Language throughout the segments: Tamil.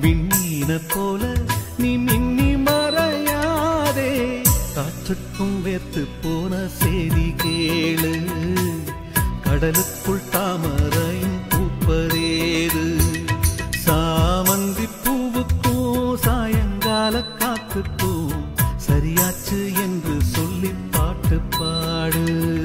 விண்ணீன போல நீ மின்னி மறையாதே காற்றுக்கும் வேர்த்து போன செய்தி கேளு கடலுக்குள் தாமரையும் பூப்பதேது சாமந்தி பூவுக்கும் சாயங்கால காத்துக்கும் சரியாச்சு என்று சொல்லி பாட்டு பாடு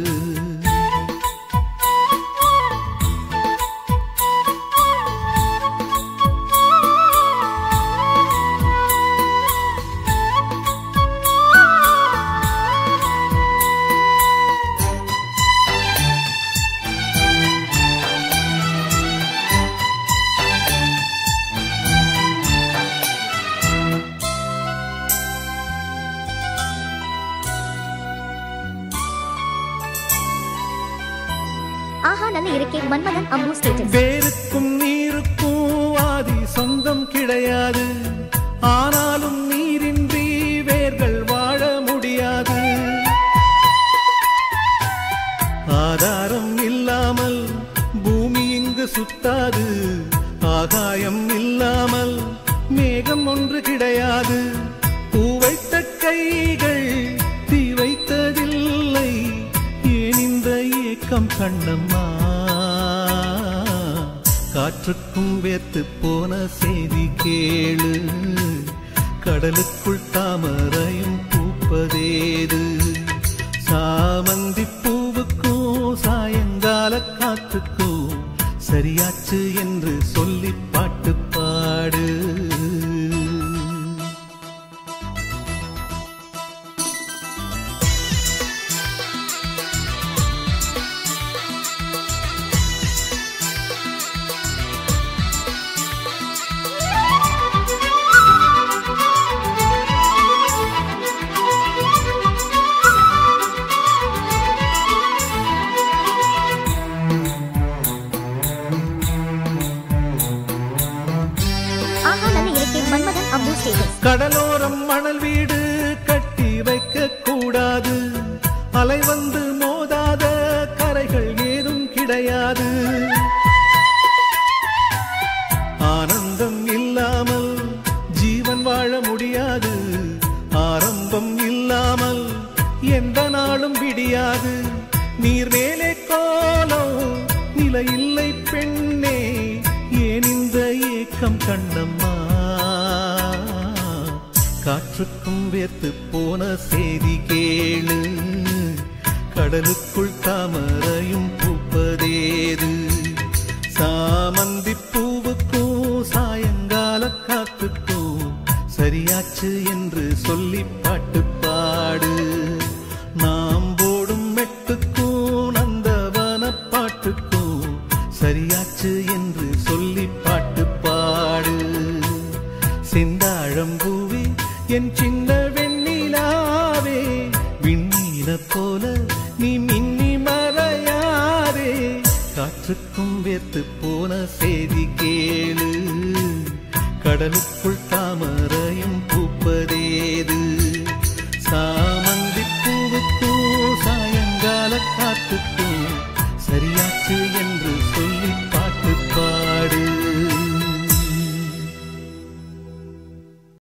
ஆஹா நல்ல இருக்கே மன்மதன் அம்பு ஸ்டேட்டஸ் வேருக்கும் நீருக்கும் ஆதி சொந்தம் கிடையாது ஆனாலும் நீரின்றி வேர்கள் வாழ முடியாது ஆதாரம் இல்லாமல் பூமி இங்கு சுத்தாது ஆகாயம் இல்லாமல் மேகம் ஒன்று கிடையாது பூ வைத்த கைகள் தீ வைத்ததில்லை ஏன் இந்த ஏக்கம் கண்ணம்மா காற்றுக்கும் வேத்து போன செய்தி கேளு கடலுக்குள் தாமரையும் பூப்பதேது சாமந்தி பூவுக்கும் சாயங்கால காத்துக்கும் சரியாச்சு என்று சொல்லி பாட்டு பாடு ஆஹா நல்ல இருக்கே மன்மதன் அம்பு ஸ்டேட்டஸ் கடலோரம் மணல் வீடு கட்டி வைக்க கூடாது அலை வந்து மோதாத கரைகள் ஏதும் கிடையாது ஆனந்தம் இல்லாமல் ஜீவன் வாழ முடியாது ஆரம்பம் இல்லாமல் எந்த நாளும் விடியாது நீர் மேலே கோலம் நிலை இல்லை பெண்ணே ஏன் இந்த ஏக்கம் கண்ணம்மா காற்றுக்கும் வேர்த்து போன செய்தி கேளு கடலுக்குள் தாமரையும் பூப்பதேது சாமந்தி பூவுக்கும் சாயங்கால காத்துக்கும் சரியாச்சு என்று சொல்லி பாட்டு பாடு நாம் போடும் மெட்டுக்கும் நந்தவன பாட்டுக்கும் சரியாச்சு என்று சொல்லி பாட்டு பாடு செந்தாழம்பூவே என் சின்ன வெண்ணிலாவே விண்ணீன போல நீ மின்னி மறையாதே காற்றுக்கும் வேர்த்து போன செய்தி கேளு கடலுக்குள் தாமரையும் பூப்பதேது சாமந்தி பூவுக்கும் சாயங்கால காத்துக்கும் சரியாச்சு என்று